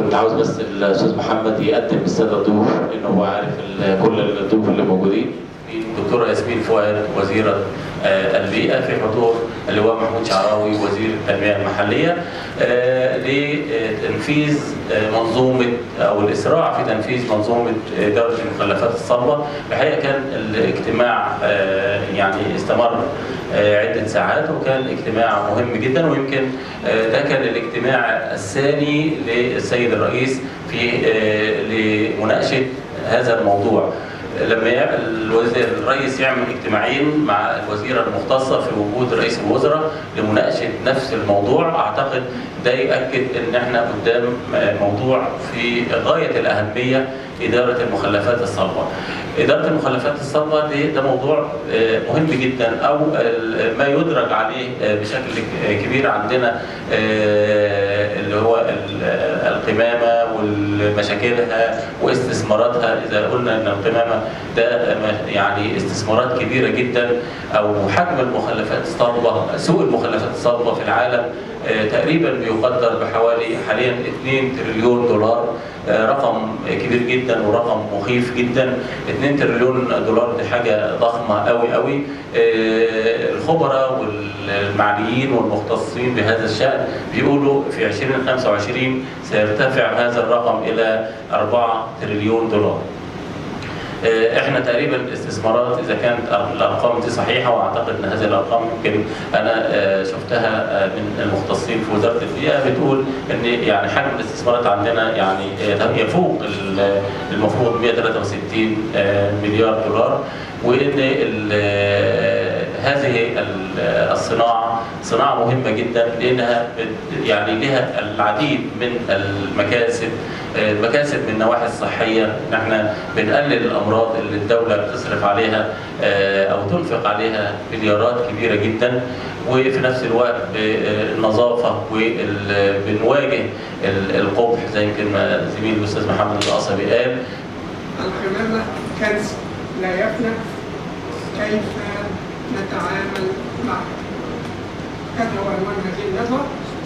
كنت عاوز بس الاستاذ محمد يقدم الساده الضيوف لان هو عارف ال- كل الضيوف اللي موجودين الدكتوره ياسمين فؤاد وزيره آه، البيئه في حضور اللواء محمود شعراوي وزير التنميه المحليه آه، لتنفيذ آه، منظومه او الاسراع في تنفيذ منظومه اداره المخلفات الصلبه الحقيقه كان الاجتماع آه، يعني استمر آه، عدة ساعات وكان اجتماع مهم جدا ويمكن آه، ده كان الاجتماع الثاني للسيد الرئيس في آه، لمناقشة هذا الموضوع لما يع- الوزير الرئيس يعمل اجتماعين مع الوزيره المختصه في وجود رئيس الوزراء لمناقشه نفس الموضوع اعتقد ده ياكد ان احنا قدام موضوع في غايه الاهميه اداره المخلفات الصلبه. اداره المخلفات الصلبه دي ده موضوع آه، مهم جدا او ال- ما يدرج عليه آه، بشكل ك- كبير عندنا آه، اللي هو ال- القمامه ومشاكلها واستثماراتها اذا قلنا ان القمامه ده م- يعني استثمارات كبيره جدا او حجم المخلفات الصلبه سوق المخلفات الصلبه في العالم آه، تقريبا بيقدر بحوالي حاليا 2 تريليون دولار آه، رقم كبير جدا ورقم مخيف جدا 2 تريليون دولار دي حاجه ضخمه قوي قوي آه، الخبراء والمعنيين والمختصين بهذا الشان بيقولوا في 2025 سيرتفع هذا الرقم الى 4 تريليون دولار آه، احنا تقريبا الاستثمارات اذا كانت الارقام دي صحيحه واعتقد ان هذه الارقام يمكن انا آه، شفتها آه، من المختصين في وزاره البيئه بتقول ان يعني حجم الاستثمارات عندنا يعني آه، يفوق ال- المفروض 163 آه، مليار دولار وان ال- آه، هذه ال- الصناعه صناعه مهمه جدا لانها بت- يعني لها العديد من المكاسب آه، المكاسب من النواحي الصحيه ان احنا بنقلل الامراض اللي الدوله بتصرف عليها آه، او تنفق عليها مليارات كبيره جدا وفي نفس الوقت بالنظافه وبنواجه القبح زي يمكن ما زميلي الاستاذ محمد القصبي قال القمامة كنز لا يفنى كيف نتعامل معه هذا هو عنوان هذه الندوة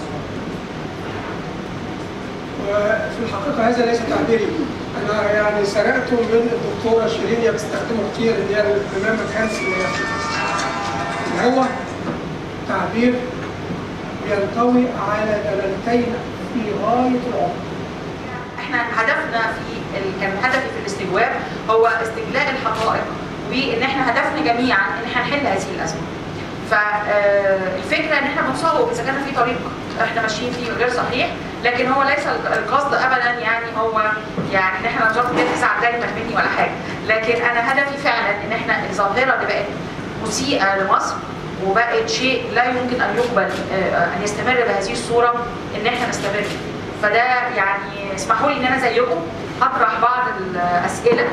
وفي الحقيقة هذا ليس تعبيري أنا يعني سرقته من الدكتورة شيرين هي بتستخدمه كتير اللي هي القمامة كنز لا يفنى اللي هو تعبير ينطوي على دلالتين في غاية العمق احنا هدفنا في ال- كان هدفي في الاستجواب هو استجلاء الحقائق وان احنا هدفنا جميعا ان احنا نحل هذه الازمه. فالفكره ان احنا بنصوب اذا كان في طريق احنا ماشيين فيه غير صحيح لكن هو ليس ال- القصد ابدا يعني هو يعني ان احنا نظام كده تزعل دايما مني ولا حاجه لكن انا هدفي فعلا ان احنا الظاهره اللي بقت مسيئه لمصر وبقت شيء لا يمكن ان يقبل آه، ان يستمر بهذه الصوره ان احنا نستمر فده يعني اسمحوا لي ان انا زيكم هطرح بعض الاسئله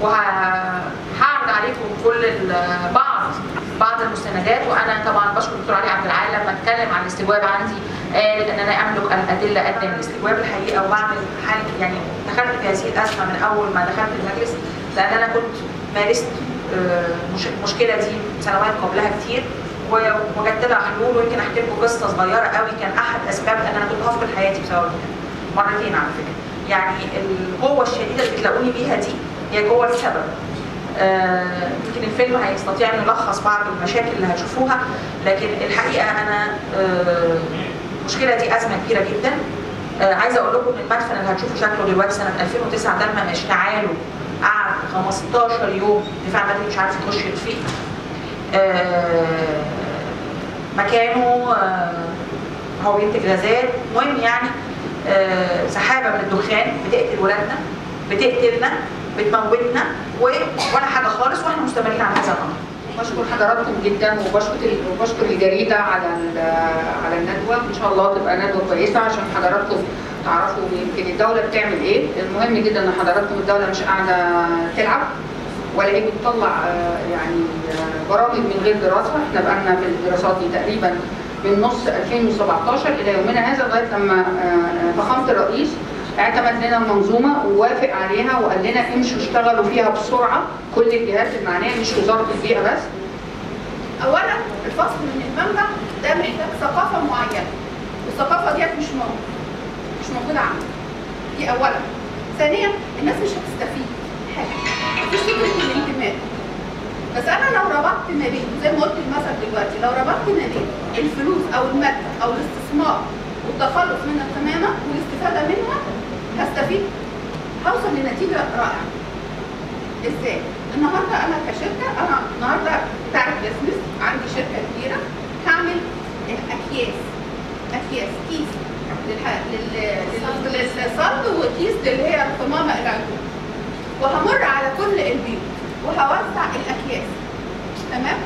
وهعرض عليكم كل ال- بعض بعض المستندات وانا طبعا بشكر الدكتور علي عبد العال لما اتكلم عن الاستجواب عندي قال ان انا املك الادله ادنى للاستجواب الحقيقه وبعمل حال يعني دخلت في هذه الازمه من اول ما دخلت المجلس لان انا كنت مارست آه، مش- المشكله دي سنوات قبلها كتير و- وجدت لها حلول ويمكن احكي لكم قصه صغيره قوي كان احد اسباب ان انا كنت هفقد حياتي بسبب مرتين على فكره يعني القوه الشديده اللي بتلاقوني بيها دي هي قوه السبب آه، يمكن الفيلم هيستطيع انه يلخص بعض المشاكل اللي هتشوفوها لكن الحقيقه انا آه، المشكله دي ازمه كبيره جدا آه، عايزه اقول لكم ان المدفن اللي هتشوفوا شكله دلوقتي سنه 2009 ده لما اشتعاله قعد 15 يوم دفاع مدني مش عارف يخش يطفيه آه، مكانه آه، هو بينتج غازات المهم يعني آه، سحابه من الدخان بتقتل ولادنا بتقتلنا بتموتنا و- ولا حاجه خالص واحنا مستمرين على هذا الامر بشكر حضراتكم جدا وبشكر وبشكر الجريده على ال- على الندوه ان شاء الله تبقى ندوه كويسه عشان حضراتكم تعرفوا يمكن الدوله بتعمل ايه المهم جدا ان حضراتكم الدوله مش قاعده تلعب ولا هي بتطلع آه، يعني آه، برامج من غير دراسه احنا بقالنا في الدراسات دي تقريبا من نص 2017 الى يومنا هذا لغايه لما آه، فخامه الرئيس اعتمد لنا المنظومه ووافق عليها وقال لنا امشوا اشتغلوا فيها بسرعه كل الجهات المعنيه مش وزاره البيئه بس اولا الفصل من المنبع ده محتاج ثقافه معينه والثقافه ديت مش موجوده مش موجوده عندنا دي اولا ثانيا الناس مش هتستفيد حاجه مفيش فكره الانتماء بس انا لو ربطت ما بين زي ما قلت المثل دلوقتي لو ربطت ما بين الفلوس او الماده او الاستثمار والتخلص من القمامه والاستفاده منها هستفيد هوصل لنتيجه رائعه ازاي؟ النهارده انا كشركه انا النهارده بتاعت بزنس عندي شركه كبيره هعمل اكياس اكياس كيس للح... لل... لل... للصرف وكيس اللي هي القمامه العلوم وهمر على كل البيوت وهوزع الاكياس تمام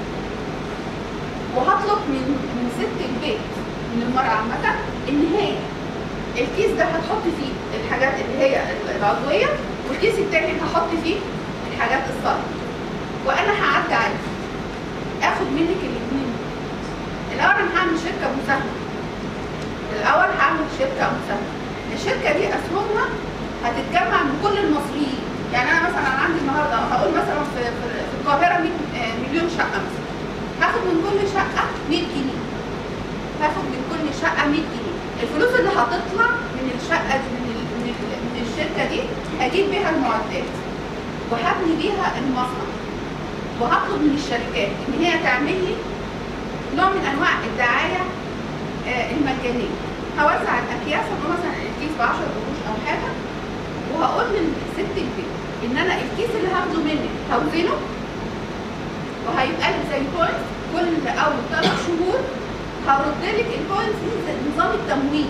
وهطلب من من ست البيت من المرأة عامة ان هي الكيس ده هتحط فيه الحاجات اللي هي العضوية والكيس التاني هحط فيه الحاجات الصلبة وانا هعدي عليك اخد منك الاثنين الاول انا هعمل شركة مساهمة الاول هعمل شركة مساهمة الشركة دي اسهمها هتتجمع من كل المصريين يعني انا مثلا انا عندي النهارده هقول مثلا في في في القاهره 100 مليون شقه مثلا هاخد من كل شقه 100 جنيه هاخد من كل شقه 100 جنيه الفلوس اللي هتطلع من الشقه دي من ال- من ال- من الشركه دي هجيب بيها المعدات وهبني بيها المصنع وهطلب من الشركات ان هي تعمل لي نوع من انواع الدعايه آه، المجانيه هوزع الاكياس هقول مثلا الكيس ب 10 قروش او حاجه وهقول لست البيت ان انا الكيس اللي هاخده منك هوزنه وهيبقى لي زي بوينت كل اول ثلاث شهور هرد لك البوينتس دي زي نظام التموين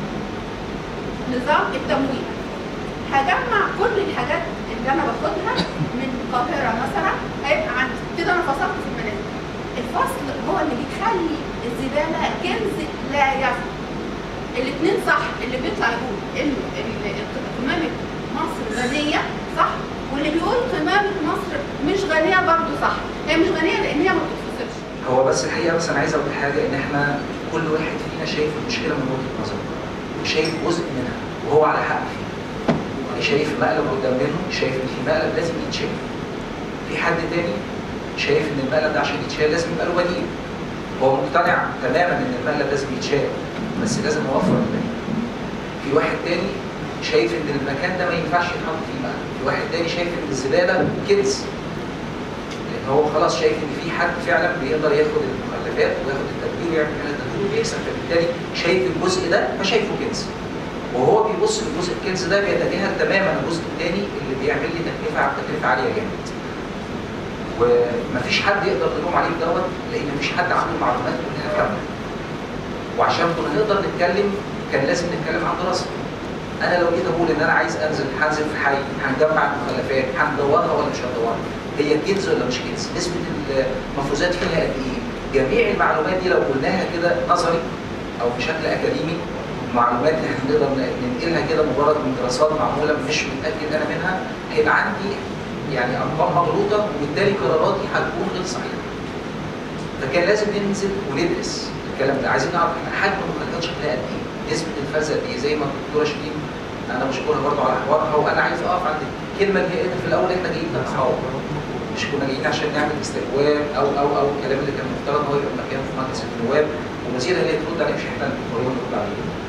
نظام التموين هجمع كل الحاجات اللي انا باخدها من القاهره مثلا هيبقى عندي كده انا فصلت في المنازل الفصل هو اللي بيخلي الزباله كنز لا يفنى الاثنين صح اللي بيطلع يقول انه ال- ال- قمامه مصر غنيه صح واللي بيقول قمامه مصر مش غنيه برضه صح هي مش غنيه لان هي ما بتتفصلش هو بس الحقيقه بس انا عايز اقول حاجه ان احنا كل واحد فينا شايف المشكله من وجهه نظره وشايف جزء منها وهو على حق فيه يعني شايف مقلب قدام منه شايف ان في مقلب لازم يتشال في حد تاني شايف ان المقلب ده عشان يتشال لازم يبقى له بديل هو مقتنع تماما ان المقلب لازم يتشال بس لازم نوفر البديل في واحد تاني شايف ان المكان ده ما ينفعش يتحط فيه مقلب في واحد تاني شايف ان الزباله كنز لان هو خلاص شايف ان في حد فعلا بيقدر ياخد المخلفات وياخد التدوير ويعمل منها التدوير وبيكسب فبالتالي شايف الجزء ده فشايفه كنز وهو بيبص للجزء الكنز ده بيتجاهل تماما الجزء الثاني اللي بيعمل لي تكلفه على تكلفه عاليه جامد ومفيش حد يقدر يلوم عليه دوت لان مفيش حد عنده معلومات كلها كامله وعشان كنا نقدر نتكلم كان لازم نتكلم عن دراسه انا لو جيت اقول ان انا عايز انزل هنزل في حي هنجمع المخلفات هندورها ولا مش هندورها هي كنز ولا مش كنز نسبه المفروزات فيها قد ايه جميع المعلومات دي لو قلناها كده نظري او بشكل اكاديمي معلومات اللي احنا نقدر ننقلها كده مجرد من دراسات معموله مش متاكد انا منها هيبقى عندي يعني ارقام مغلوطه وبالتالي قراراتي هتكون غير صحيحه. فكان لازم ننزل وندرس الكلام ده عايزين نعرف احنا حجم المخلفات شكلها قد ايه؟ نسبه الفساد قد ايه؟ زي ما الدكتوره شيرين انا بشكرها برضه على حوارها وانا عايز اقف عند الكلمه اللي هي قالت في الاول احنا جايين نتحاور مش كنا جايين عشان نعمل استجواب او او او الكلام اللي كان مفترض ان هو يبقى مكانه في مجلس النواب ووزير اللي ترد عليه مش احنا اللي نرد عليه